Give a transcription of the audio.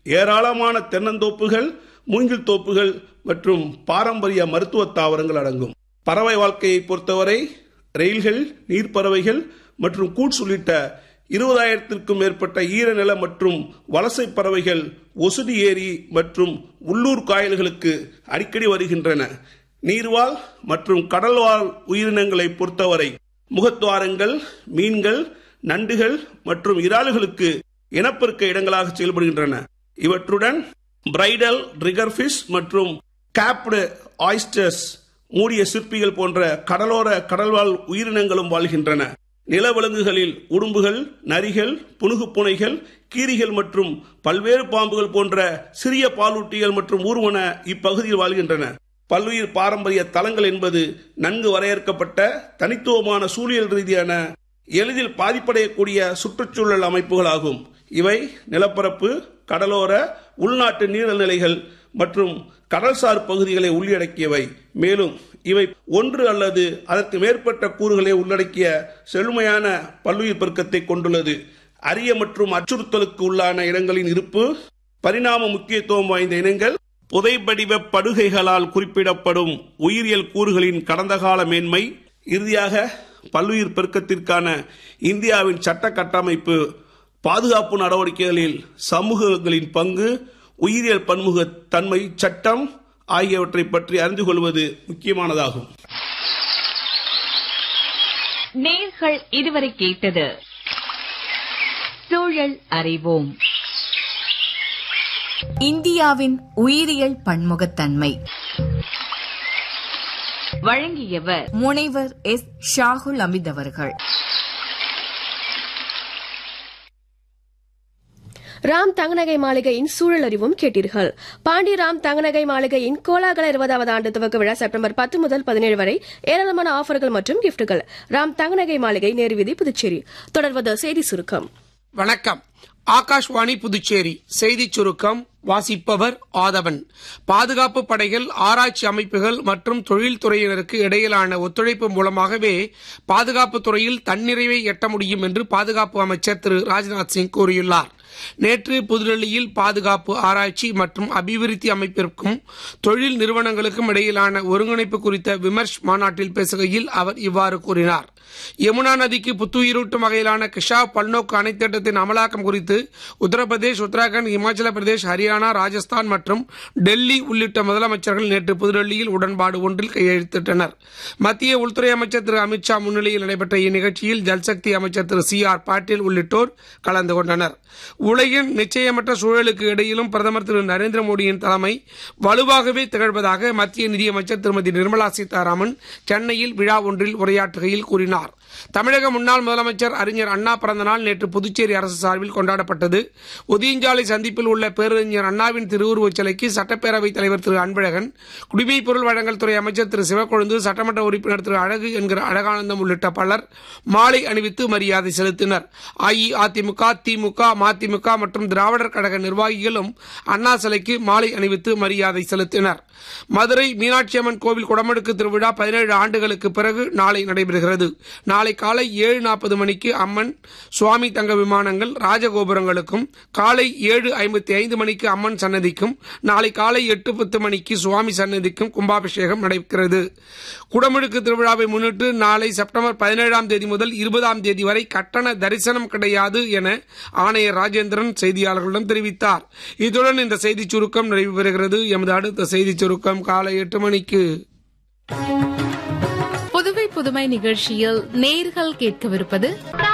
ஏராளமான தென்னந்தோப்புகள் மூங்கில் தோப்புகள் மற்றும் பாரம்பரிய மருத்துவ தாவரங்கள் அடங்கும் பறவை வாழ்க்கையை பொறுத்தவரை ரயில்கள் நீர்ப்பறவைகள் மற்றும் கூட்ஸ் உள்ளிட்ட இருபதாயிரத்திற்கும் மேற்பட்ட ஈரநில மற்றும் வலசை பறவைகள் ஒசுடி ஏரி மற்றும் உள்ளூர் காயல்களுக்கு அடிக்கடி வருகின்றன நீர்வாழ் மற்றும் கடல்வாழ் உயிரினங்களை பொறுத்தவரை முகத்துவாரங்கள் மீன்கள் நண்டுகள் மற்றும் இறாலுகளுக்கு இனப்பெருக்க இடங்களாக செயல்படுகின்றன இவற்றுடன் பிரைடல் ரிகர்ஃபிஷ் மற்றும் கேப்டு ஆயிஸ்டர்ஸ் மூடிய சிற்பிகள் போன்ற கடலோர கடல்வாழ் உயிரினங்களும் வாழ்கின்றன நிலவிலங்குகளில் உடும்புகள் நரிகள் புனுகுப்பூனைகள் கீரிகள் மற்றும் பல்வேறு பாம்புகள் போன்ற சிறிய பாலூட்டிகள் மற்றும் ஊர்வன இப்பகுதியில் வாழ்கின்றன பல்லுயிர் பாரம்பரிய தலங்கள் என்பது நன்கு வரையறுக்கப்பட்ட தனித்துவமான சூழியல் ரீதியான எளிதில் பாதிப்படையக்கூடிய சுற்றுச்சூழல் அமைப்புகளாகும் இவை நிலப்பரப்பு கடலோர உள்நாட்டு நீர்நிலைகள் மற்றும் கடல்சார் பகுதிகளை உள்ளடக்கியவை மேலும் இவை ஒன்று அல்லது அதற்கு மேற்பட்ட கூறுகளை உள்ளடக்கிய செழுமையான பல்லுயிர் பெருக்கத்தை கொண்டுள்ளது அரிய மற்றும் அச்சுறுத்தலுக்கு உள்ளான இடங்களின் இருப்பு பரிணாம முக்கியத்துவம் வாய்ந்த இனங்கள் புதைபடிவ படுகைகளால் குறிப்பிடப்படும் உயிரியல் கூறுகளின் கடந்த கால மேன்மை இறுதியாக பல்லுயிர் பெருக்கத்திற்கான இந்தியாவின் சட்ட கட்டமைப்பு பாதுகாப்பு நடவடிக்கைகளில் சமூகங்களின் பங்கு உயிரியல் பன்முக தன்மை சட்டம் ஆகியவற்றை பற்றி அறிந்து கொள்வது முக்கியமானதாகும் நேர்கள் இதுவரை கேட்டது சூழல் அறிவோம் இந்தியாவின் உயிரியல் பன்முகத்தன்மை வழங்கியவர் முனைவர் எஸ் ஷாகுல் அமித் அவர்கள் ராம் தங்கநகை மாளிகையின் சூழல் அறிவும் கேட்டீர்கள் பாண்டி ராம் தங்கநகை மாளிகையின் கோலாகல இருபதாவது ஆண்டு துவக்க விழா செப்டம்பர் பத்து முதல் பதினேழு வரை ஏராளமான ஆஃபர்கள் மற்றும் கிஃப்ட்டுகள் ராம் தங்கநகை மாளிகை நேருவீதி புதுச்சேரி தொடர்வது செய்தி சுருக்கம் வணக்கம் ஆகாஷ்வாணி புதுச்சேரி செய்திச் சுருக்கம் வாசிப்பவர் ஆதவன் பாதுகாப்பு படைகள் ஆராய்ச்சி அமைப்புகள் மற்றும் தொழில்துறையினருக்கு இடையிலான ஒத்துழைப்பு மூலமாகவே பாதுகாப்பு துறையில் தன்னிறைவை எட்ட முடியும் என்று பாதுகாப்பு அமைச்சர் திரு ராஜ்நாத் சிங் கூறியுள்ளார் நேற்று புதுடெல்லியில் பாதுகாப்பு ஆராய்ச்சி மற்றும் அபிவிருத்தி அமைப்பிற்கும் தொழில் நிறுவனங்களுக்கும் இடையிலான ஒருங்கிணைப்பு குறித்த விமர்ஷ் மாநாட்டில் பேசுகையில் அவர் இவ்வாறு கூறினார் யமுனா நதிக்கு புத்துயிரூட்டும் வகையிலான கிஷா பல்நோக்கு அணை திட்டத்தின் அமலாக்கம் குறித்து உத்தரப்பிரதேஷ் உத்தராகண்ட் இமாச்சல பிரதேஷ் ஹரியானா ராஜஸ்தான் மற்றும் டெல்லி உள்ளிட்ட முதலமைச்சர்கள் நேற்று புதுடெல்லியில் உடன்பாடு ஒன்றில் கையெழுத்திட்டனர் மத்திய உள்துறை அமைச்சர் திரு அமித்ஷா முன்னிலையில் நடைபெற்ற இந்நிகழ்ச்சியில் ஜல்சக்தி அமைச்சர் திரு சி ஆர் பாட்டீல் உள்ளிட்டோர் கலந்து கொண்டனர் உலகின் நிச்சயமற்ற சூழலுக்கு இடையிலும் பிரதமர் திரு நரேந்திர மோடியின் தலைமை வலுவாகவே திகழ்வதாக மத்திய நிதியமைச்சர் திருமதி நிர்மலா சீதாராமன் சென்னையில் விழா ஒன்றில் உரையாற்றுகையில் கூறினார் தமிழக முன்னாள் முதலமைச்சர் அறிஞர் அண்ணா பிறந்தநாள் நேற்று புதுச்சேரி அரசு சார்பில் கொண்டாடப்பட்டது ஒதியஞ்சாலை சந்திப்பில் உள்ள பேரறிஞர் அண்ணாவின் திருவுருவச் சிலைக்கு சட்டப்பேரவைத் தலைவர் திரு அன்பழகன் குடிமைப் பொருள் வழங்கல் துறை அமைச்சர் திரு சிவக்கொழுந்து சட்டமன்ற உறுப்பினர் திரு அழகு என்கிற அழகானந்தம் உள்ளிட்ட பலர் மாலை அணிவித்து மரியாதை செலுத்தினர் அஇஅதிமுக திமுக மதிமுக மற்றும் திராவிடர் கழக நிர்வாகிகளும் அண்ணா சிலைக்கு மாலை அணிவித்து மரியாதை செலுத்தினர் மதுரை மீனாட்சி அம்மன் கோவில் குடமுழுக்கு திருவிழா பதினேழு ஆண்டுகளுக்கு பிறகு நாளை நடைபெறுகிறது நாளை காலை ஏழு நாற்பது மணிக்கு அம்மன் சுவாமி தங்க விமானங்கள் ராஜகோபுரங்களுக்கும் காலை ஏழு ஐம்பத்தி ஐந்து மணிக்கு அம்மன் சன்னதிக்கும் நாளை காலை எட்டு பத்து மணிக்கு சுவாமி சன்னதிக்கும் கும்பாபிஷேகம் நடைபெறுகிறது குடமுழுக்கு திருவிழாவை முன்னிட்டு நாளை செப்டம்பர் பதினேழாம் தேதி முதல் இருபதாம் தேதி வரை கட்டண தரிசனம் கிடையாது என ஆணையர் ராஜேந்திரன் செய்தியாளர்களிடம் தெரிவித்தார் இத்துடன் இந்த செய்திச் சுருக்கம் நிறைவு பெறுகிறது எமது அடுத்த செய்திச் சுருக்கம் காலை எட்டு மணிக்கு புதுவை புதுமை நிகழ்ச்சியில் நேர்கள் கேட்கவிருப்பது